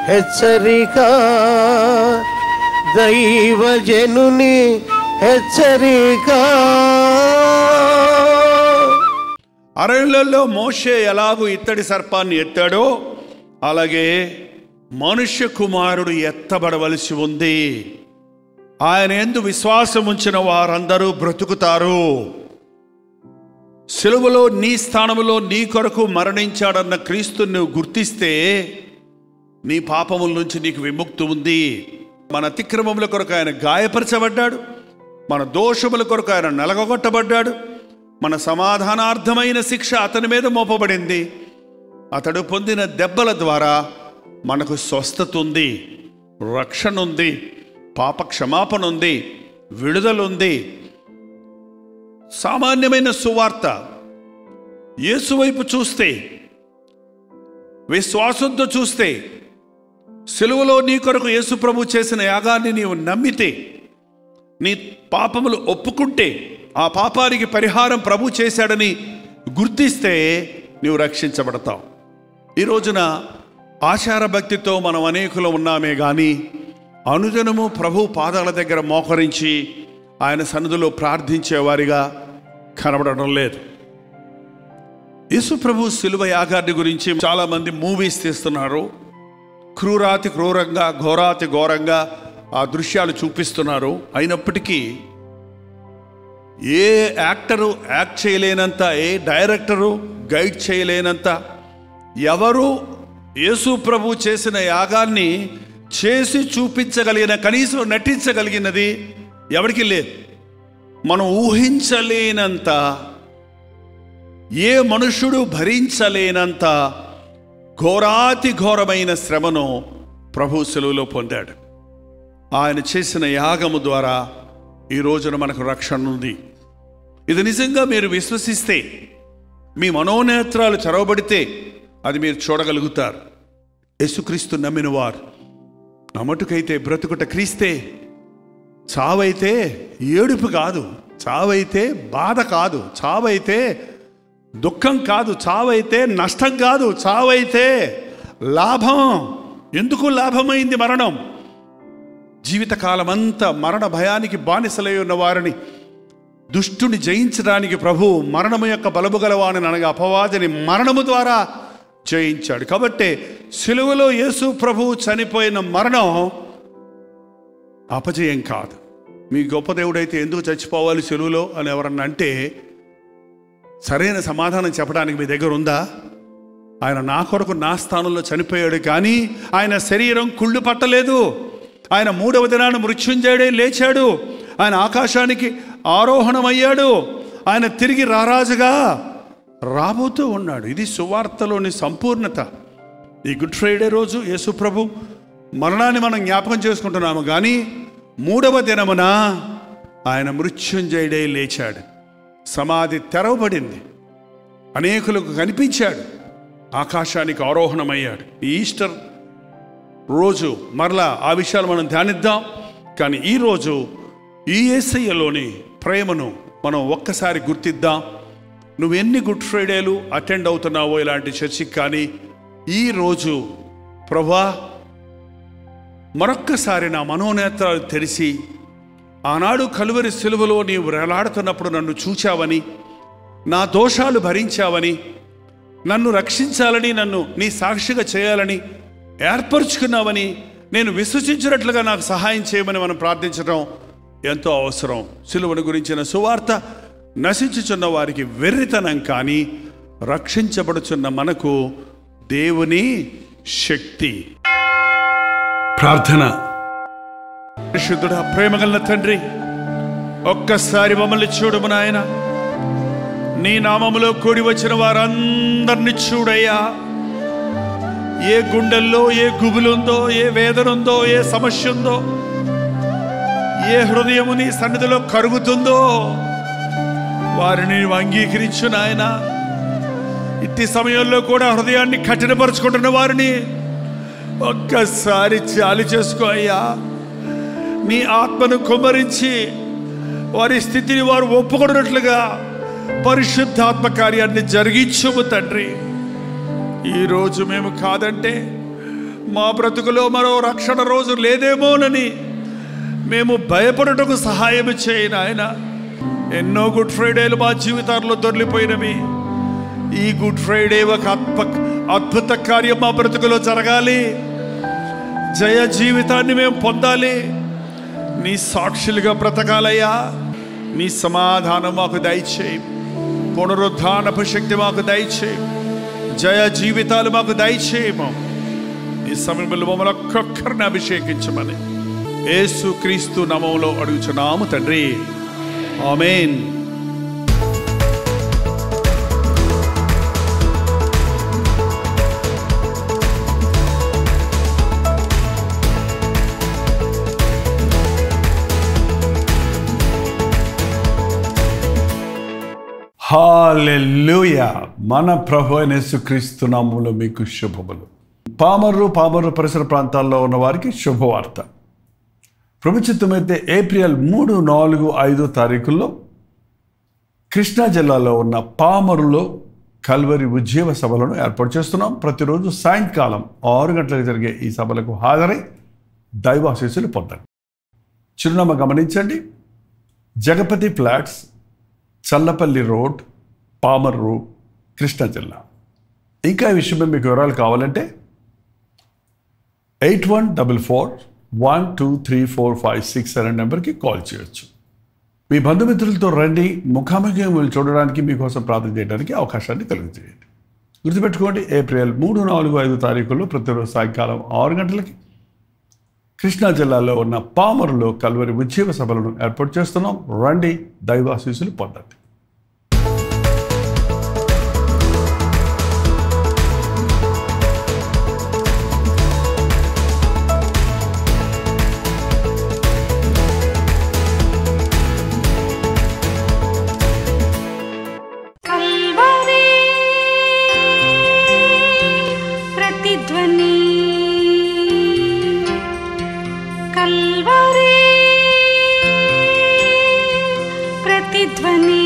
హెచ్చరిక దైవజనుని హెచ్చరిక అరణ్యంలో మోషే ఎలాగూ ఇత్తడి సర్పాన్ని ఎత్తాడో అలాగే మనుష్య కుమారుడు ఎత్తబడవలసి ఉంది ఆయన ఎందు విశ్వాసం ఉంచిన వారందరూ బ్రతుకుతారు సిలువలో నీ స్థానములో నీ కొరకు మరణించాడన్న క్రీస్తుని నువ్వు గుర్తిస్తే నీ పాపముల నుంచి నీకు విముక్తి ఉంది మన అతిక్రమముల కొరకు ఆయన గాయపరచబడ్డాడు మన దోషముల కొరకు ఆయన నలగొట్టబడ్డాడు మన సమాధానార్థమైన శిక్ష అతని మీద మోపబడింది అతడు పొందిన దెబ్బల ద్వారా మనకు స్వస్థత ఉంది రక్షణ ఉంది పాప క్షమాపణ ఉంది విడుదల ఉంది సామాన్యమైన సువార్త యేసు వైపు చూస్తే విశ్వాసంతో చూస్తే సెలువులో నీ కొరకు యేసు ప్రభు చేసిన యాగాన్ని నీవు నమ్మితే నీ పాపములు ఒప్పుకుంటే ఆ పాపానికి పరిహారం ప్రభు చేశాడని గుర్తిస్తే నీవు రక్షించబడతావు ఈ రోజున ఆచార భక్తితో మనం అనేకులు ఉన్నామే కానీ అనుదినము ప్రభు పాదాల దగ్గర మోకరించి ఆయన సన్నిధిలో ప్రార్థించేవారిగా కనబడడం లేదు యేసు ప్రభు శిలువ యాగాన్ని గురించి చాలామంది మూవీస్ తీస్తున్నారు క్రూరాతి క్రూరంగా ఘోరాతి ఘోరంగా ఆ దృశ్యాలు చూపిస్తున్నారు అయినప్పటికీ ఏ యాక్టరు యాక్ట్ చేయలేనంత ఏ డైరెక్టరు గైడ్ చేయలేనంత ఎవరు యేసు ప్రభు చేసిన యాగాన్ని చేసి చూపించగలిగిన కనీసం నటించగలిగినది ఎవరికి లేదు మనం ఊహించలేనంత ఏ మనుషుడు భరించలేనంత ఘోరాతి ఘోరమైన శ్రమను ప్రభు సెలువులో పొందాడు ఆయన చేసిన యాగము ద్వారా ఈ రోజున మనకు రక్షణ ఉంది ఇది నిజంగా మీరు విశ్వసిస్తే మీ మనోనేత్రాలు చరవబడితే అది మీరు చూడగలుగుతారు యేసుక్రీస్తు నమ్మిన వారు నమ్మటుకైతే బ్రతుకుట క్రీస్తే చావైతే ఏడుపు కాదు చావైతే బాధ కాదు చావైతే దుఃఖం కాదు చావైతే నష్టం కాదు చావైతే లాభం ఎందుకు లాభమైంది మరణం జీవితకాలమంతా మరణ భయానికి బానిసలై ఉన్న వారిని దుష్టుని జయించడానికి ప్రభు మరణము యొక్క బలము గలవాని అనగా అపవాదిని మరణము ద్వారా జయించాడు కాబట్టి సిలువలో యేసు ప్రభు చనిపోయిన మరణం అపజయం కాదు మీ గొప్ప దేవుడైతే ఎందుకు చచ్చిపోవాలి సెలువులో అని ఎవరన్నా అంటే సరైన సమాధానం చెప్పడానికి మీ దగ్గర ఉందా ఆయన నా కొరకు నా స్థానంలో చనిపోయాడు కానీ ఆయన శరీరం కుళ్ళు పట్టలేదు ఆయన మూడవ దినాన్ని మృత్యుంజయుడే లేచాడు ఆయన ఆకాశానికి ఆరోహణమయ్యాడు ఆయన తిరిగి రారాజుగా రాబోతూ ఉన్నాడు ఇది సువార్తలోని సంపూర్ణత ఈ గుడ్ ఫ్రైడే రోజు యేసు ప్రభు మరణాన్ని మనం జ్ఞాపకం చేసుకుంటున్నాము కానీ మూడవ దినమున ఆయన మృత్యుంజయుడే లేచాడు సమాధి తెరవబడింది అనేకులకు కనిపించాడు ఆకాశానికి ఆరోహణమయ్యాడు ఈ ఈస్టర్ రోజు మరలా ఆ విషయాలు మనం ధ్యానిద్దాం కానీ ఈరోజు ఈ ఏసయ్యలోని ప్రేమను మనం ఒక్కసారి గుర్తిద్దాం నువ్వు ఎన్ని గుడ్ ఫ్రైడేలు అటెండ్ అవుతున్నావో ఇలాంటి చర్చికి కానీ ఈరోజు ప్రభా మరొక్కసారి నా మనోనేత్రాలు తెరిచి ఆనాడు కలువరి సిలువలో నీవు వేలాడుతున్నప్పుడు నన్ను చూచావని నా దోషాలు భరించావని నన్ను రక్షించాలని నన్ను నీ సాక్షిగా చేయాలని ఏర్పరచుకున్నావని నేను విశ్వసించినట్లుగా నాకు సహాయం చేయమని మనం ప్రార్థించడం ఎంతో అవసరం సిలువను గురించిన సువార్త నశించుచున్న వారికి వెర్రితనం కానీ రక్షించబడుచున్న మనకు దేవుని శక్తి ప్రార్థన పరిశుద్ధుడా ప్రేమగల తండ్రి ఒక్కసారి మమ్మల్ని చూడము నాయన నీ నామములో కూడి వచ్చిన వారందరిని చూడయ్యా ఏ గుండెల్లో ఏ గుబులుందో ఏ వేదన ఉందో ఏ సమస్య ఉందో ఏ హృదయము నీ సన్నిధిలో కరుగుతుందో వారిని నీవు అంగీకరించు నాయన ఇట్టి సమయంలో కూడా హృదయాన్ని కఠినపరుచుకుంటున్న వారిని ఒక్కసారి చాలి చేసుకో అయ్యా నీ ఆత్మను కుమ్మరించి వారి స్థితిని వారు ఒప్పుకొడినట్లుగా పరిశుద్ధాత్మ కార్యాన్ని జరిగించుము తండ్రి ఈరోజు మేము కాదంటే మా బ్రతుకులో మరో రక్షణ రోజు లేదేమోనని మేము భయపడుటకు సహాయం చేయను ఆయన ఎన్నో గుడ్ ఫ్రైడేలు మా జీవితాల్లో దొరికిపోయినవి ఈ గుడ్ ఫ్రైడే ఒక అద్భుత అద్భుత కార్యం మా బ్రతుకులో జరగాలి జయ జీవితాన్ని మేము పొందాలి నీ సాక్షులుగా బ్రతకాలయ్యా నీ సమాధానం మాకు దయచేయి పునరుద్ధానపు శక్తి మాకు దయచేయి జయ జీవితాలు మాకు దయచేయము ఈ సమయంలో మమ్మల్ని ఒక్కొక్కరిని అభిషేకించమని యేసు క్రీస్తు నామంలో అడుగుచున్నాము తండ్రి ఆమెన్ హాలెల్లుయ మన ప్రభు అయిన యేసుక్రీస్తు నామములో మీకు శుభములు పామర్రు పామర్రు పరిసర ప్రాంతాల్లో ఉన్న వారికి శుభవార్త ప్రభుత్వమైతే ఏప్రిల్ మూడు నాలుగు ఐదు తారీఖుల్లో కృష్ణా జిల్లాలో ఉన్న పామరులో కల్వరి ఉద్యోగ సభలను ఏర్పాటు చేస్తున్నాం ప్రతిరోజు సాయంకాలం ఆరు గంటలకు జరిగే ఈ సభలకు హాజరై దైవాశీస్సులు పొందండి చిరునామా గమనించండి జగపతి ఫ్లాట్స్ చల్లపల్లి రోడ్ పామర్రు కృష్ణా జిల్లా ఇంకా ఈ విషయమే మీకు వివరాలు కావాలంటే eight one double four one two three four five six అనే నెంబర్కి కాల్ చేయొచ్చు మీ బంధుమిత్రులతో రండి ముఖాముఖి వీళ్ళు చూడడానికి మీకోసం ప్రార్థన చేయడానికి అవకాశాన్ని కలుగుచేయండి గుర్తుపెట్టుకోండి ఏప్రిల్ మూడు నాలుగు ఐదు తారీఖుల్లో ప్రతిరోజు సాయంకాలం ఆరు గంటలకి కృష్ణా జిల్లాలో ఉన్న పామరులో కల్వరి ఉద్యోగ సభలను ఏర్పాటు చేస్తున్నాం రండి దైవాశీస్సులు పొందండి కల్వరి ప్రతిధ్వని కల్వరి ప్రతిధ్వని